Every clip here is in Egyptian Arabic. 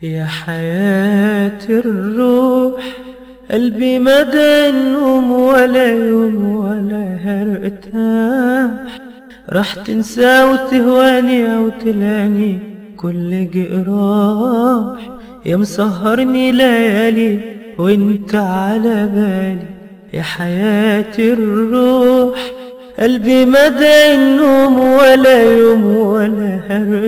يا حياة الروح قلبي مدى النوم ولا يوم ولا هرتاح راح تنسى وتهواني أو تلاني كل جراح يا مسهرني ليالي وانت على بالي يا حياة الروح قلبي مدى النوم ولا يوم ولا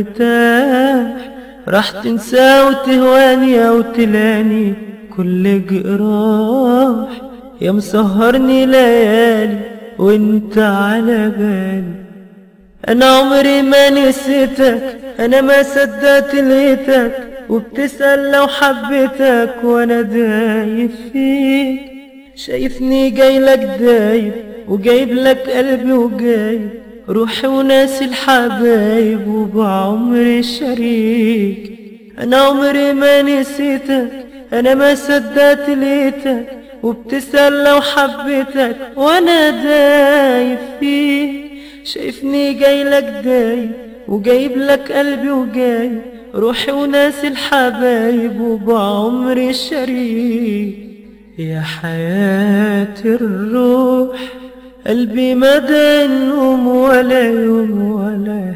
هرتاح راح تنسى وتهواني أو تلاني كل جراح يا مسهرني ليالي وانت على بالي انا عمري ما نسيتك انا ما صدقت لقيتك وبتسأل لو حبيتك وانا دايب فيك شايفني جاي لك دايب وجايب لك قلبي وجايب روحي وناسي الحبايب وبعمري شريك انا عمري ما نسيتك انا ما صدقت لقيتك وبتسأل لو حبيتك وانا دايب فيك شايفني جاي لك دايب وجايب لك قلبي وجايب روحي وناسي الحبايب وبعمري الشريك يا حياة الروح قلبي مدى النوم ولا يوم ولا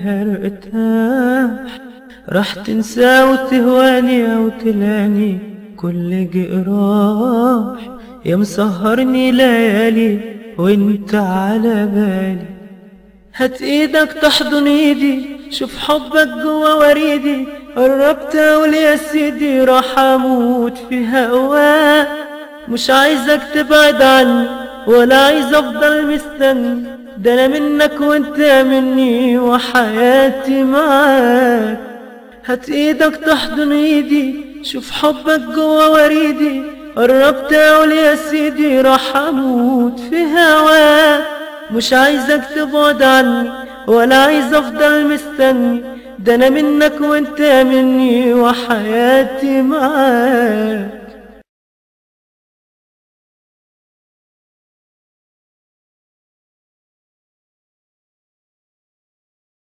هرتاح راح تنسى وتهواني أو تلاني كل جراح يا مسهرني ليالي وانت على بالي هات ايدك تحضن ايدي شوف حبك جوا وريدي قربت اقول يا سيدي راح اموت في هواك مش عايزك تبعد عني ولا عايز افضل مستني ده انا منك وانت مني وحياتي معاك هات ايدك تحضن ايدي شوف حبك جوا وريدي قربت اقول يا سيدي راح اموت في هواك مش عايزك تبعد عني ولا عايز افضل مستني ده انا منك وانت مني وحياتي معاك